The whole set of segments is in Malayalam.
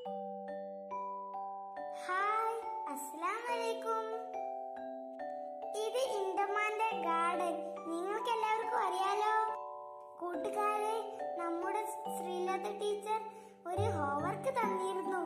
ഹായ് അസ്സലാം വലൈക്കും ഇത് ഇന്റമാന്റെ ഗാർഡൻ നിങ്ങൾക്ക് എല്ലാവർക്കും അറിയാലോ കൂട്ടുകാരെ നമ്മുടെ ശ്രീലത ടീച്ചർ ഒരു ഹോംവർക്ക് തന്നിരുന്നു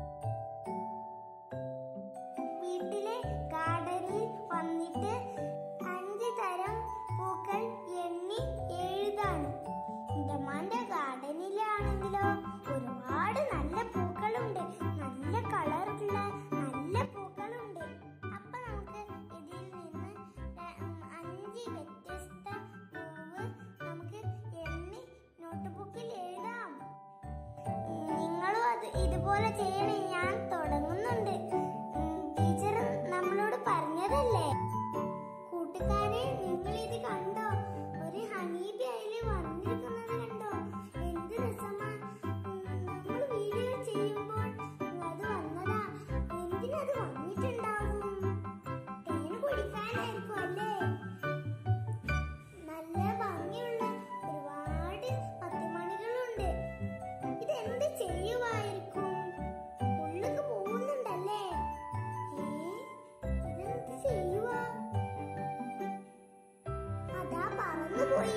വീട്ടിലെ ഗാർഡനിൽ വന്നിട്ട് അഞ്ച് തരം പൂക്കൾ എണ്ണി എഴുതാൻ ഇന്റമാന്റെ ഗാർഡനിലാണെങ്കിലോ ഒരുപാട് നല്ല പൂക്കളുണ്ട് നല്ല കളറുള്ള നല്ല പൂക്കളുണ്ട് അപ്പൊ നമുക്ക് ഇതിൽ നിന്ന് ര- ഉം, അഞ്ച് വ്യത്യസ്ത പൂവ് നമുക്ക് എണ്ണി നോട്ട്ബുക്കിൽ എഴുതാം ഉം, നിങ്ങളും അത് ഇതുപോലെ ചെയ്യണേ ഞാൻ തുടങ്ങുന്നുണ്ട് ഉം, ടീച്ചർ നമ്മളോട് പറഞ്ഞതല്ലേ കൂട്ടുകാരെ നിങ്ങൾ ഇത് കണ്ടോ ഒരു ഹണി ബി അതിൽ വന്നിരിക്കുന്നത് കണ്ടോ എന്ത് രസമാ നമ്മൾ വീഡിയോ ചെയ്യുമ്പോൾ അത് വന്നതാ എന്തിനത് വന്നിട്ടുണ്ടാവും തേന് കുടിക്കാനായിരിക്കും അല്ലേ നല്ല ഭംഗിയുള്ള ഒരുപാട് പത്തുമണികളുണ്ട് ഇത് എന്ത് ചെയ്യുമായിരിക്കും ഉള്ളിക്ക് പോകുന്നുണ്ടല്ലേ ഏ ഇതെന്ത് ചെയ്യുവാ അതാ പറന്നുപോയി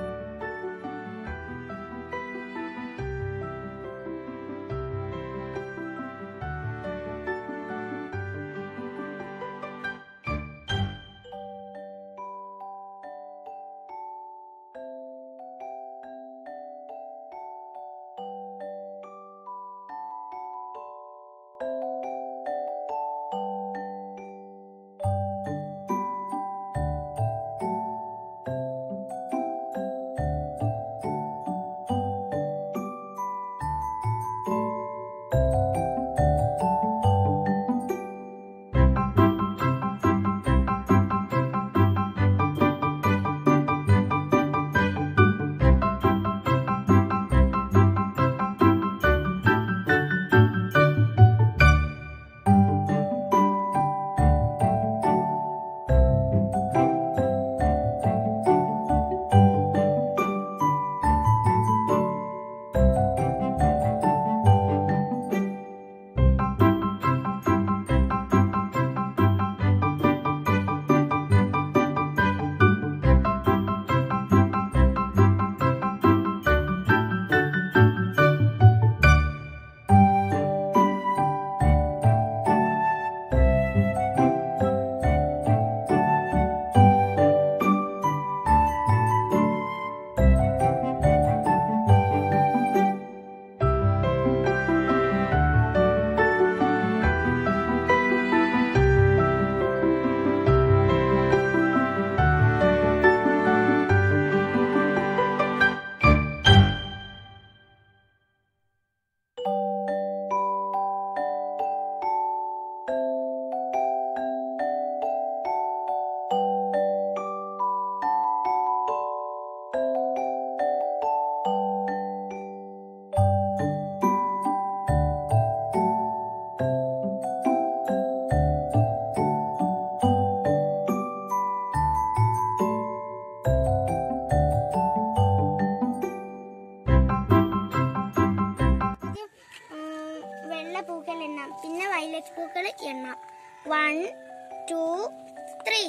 ആദ്യം ഉം, വെള്ള പൂക്കൾ എണ്ണാം പിന്നെ വയലറ്റ് പൂക്കൾ എണ്ണാം വൺ ടു ത്രീ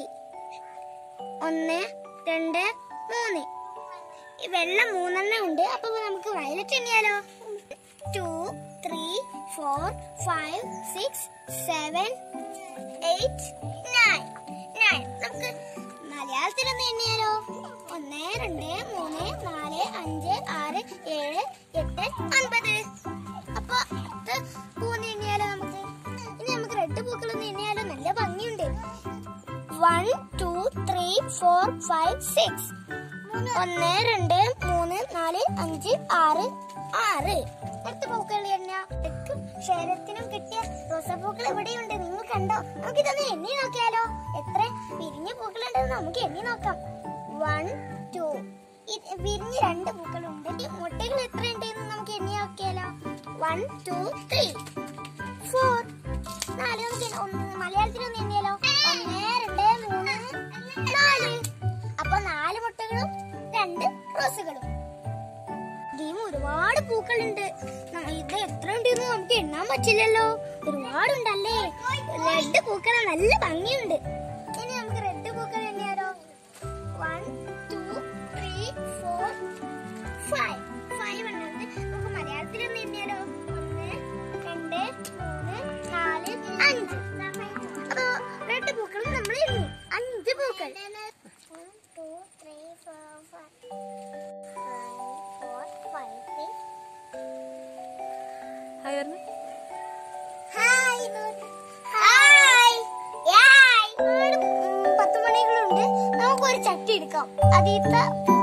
ഒന്ന് രണ്ട് മൂന്ന് ഈ വെള്ള മൂന്നെണ്ണം ഉണ്ട് അപ്പൊ നമുക്ക് വയലറ്റ് എണ്ണിയാലോ two three four five six seven eight nine nine നമുക്ക് മലയാളത്തിലൊന്ന് എണ്ണിയാലോ ഒന്ന് രണ്ട് മൂന്ന് നാല് അഞ്ച് ആറ് ഏഴ് എട്ട് ഒൻപത് അപ്പൊ ഇത് പൂന്ന് എണ്ണിയാലോ നമുക്ക് ഇനി നമുക്ക് റെഡ് പൂക്കളൊന്ന് എണ്ണിയാലോ നല്ല ഭംഗിയുണ്ട് one two three four five six ഒന്ന് രണ്ട് മൂന്ന് നാല് അഞ്ച് ആറ് ആറ് അടുത്ത പൂക്കൾ എണ്ണ ശരത്തിനും കിട്ടിയ റോസാപ്പൂക്കൾ എവിടെയുണ്ട് നിങ്ങൾ കണ്ടോ നമുക്ക് ഇതൊന്ന് എണ്ണി നോക്കിയാലോ എത്ര വിരിഞ്ഞ പൂക്കളുണ്ടെന്ന് നമുക്ക് എണ്ണി നോക്കാം വൺ ടു വിരിഞ്ഞ് രണ്ട് പൂക്കളുണ്ട് ഈ മുട്ടകൾ എത്ര ഉണ്ടെന്ന് നമുക്ക് എണ്ണി നോക്കിയാലോ വൺ ടു ത്രീ ഫോർ നാല് നമുക്ക് എണ്ണ- ഒന്ന് മലയാളത്തിൽ ഒന്ന് എണ്ണിയാലോ ഒന്ന് രണ്ട് മൂന്ന് നാല് അപ്പൊ നാല് മുട്ടകളും രണ്ട് റോസുകളും ഇതിലും ഒരുപാട് പൂക്കളുണ്ട് ന- ഇത് എത്ര ഉണ്ടെന്ന് നമുക്ക് എണ്ണാൻ എണ്ണാൻ പറ്റില്ലല്ലോ ഒരുപാടുണ്ടല്ലേ റെഡ് പൂക്കള നല്ല ഭംഗിയുണ്ട് ഇനി നമുക്ക് റെഡ് പൂക്കൾ എണ്ണിയാലോ one two three four five five എണ്ണുണ്ട് നമുക്ക് മലയാളത്തിൽ ഒന്ന് എണ്ണിയാലോ ഒന്ന് രണ്ട് മൂന്ന് നാല് അഞ്ച് അപ്പോ റെഡ് പൂക്കൾ നമ്മൾ എണ്ണി അഞ്ച് പൂക്കൾ One, two, three, four, five. Five, four, five, six. Hi പറഞ്ഞു ഹായ് ഹായ് യായ് ഒരുപാട് ഉം, പത്ത് മണികളുണ്ട് നമുക്കൊരു ചട്ടി എടുക്കാം അതിലത്തെ